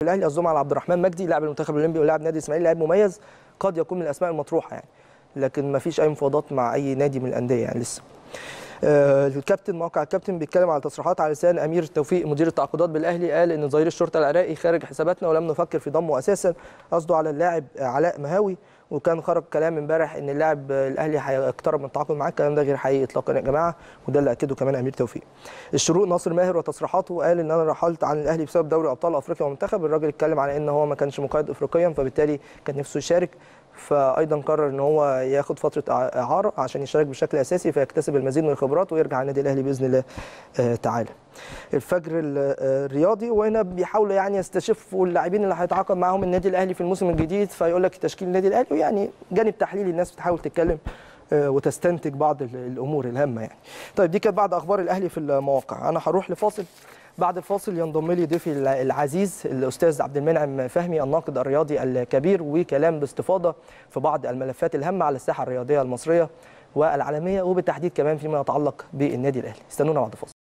الاهلي قصدهم على عبد الرحمن مجدي لاعب المنتخب الاولمبي ولاعب نادي الاسماعيلي لاعب مميز قد يكون من الاسماء المطروحه يعني لكن ما فيش اي مفاوضات مع اي نادي من الانديه يعني لسه آه، الكابتن موقع الكابتن بيتكلم على تصريحات على لسان امير توفيق مدير التعاقدات بالاهلي قال ان ظهير الشرطه العراقي خارج حساباتنا ولم نفكر في ضمه اساسا قصده على اللاعب علاء مهاوي وكان خرج كلام امبارح ان اللاعب الاهلي هيقترب من التعاقد معاه الكلام ده غير حقيقي اطلاقا يا جماعه وده اللي اكده كمان امير توفيق الشروق ناصر ماهر وتصريحاته قال ان انا رحلت عن الاهلي بسبب دوري ابطال افريقيا والمنتخب الراجل اتكلم على ان هو ما كانش مقيد افريقيا فبالتالي كان نفسه يشارك فايضا قرر ان هو ياخد فتره اعاره عشان يشارك بشكل اساسي فيكتسب المزيد من الخبرات ويرجع النادي الاهلي باذن الله آه، تعالى الفجر ال- آه، الرياضي وهنا بيحاولوا يعني يستشفوا اللاعبين اللي هيتعاقد معاهم النادي الاهلي في الموسم الجديد فيقول لك تشكيل النادي الاهلي ويعني جانب تحليلي الناس بتحاول تتكلم آه، وتستنتج بعض ال- الامور الهامه يعني طيب دي كانت بعض اخبار الاهلي في المواقع انا هروح لفاصل بعد الفاصل ينضم لي ضيفي الع- العزيز الاستاذ عبد المنعم فهمي الناقد الرياضي الكبير وكلام باستفاضه في بعض الملفات الهامه على الساحه الرياضيه المصريه والعالميه وبالتحديد كمان فيما يتعلق بالنادي الاهلي استنونا بعد الفاصل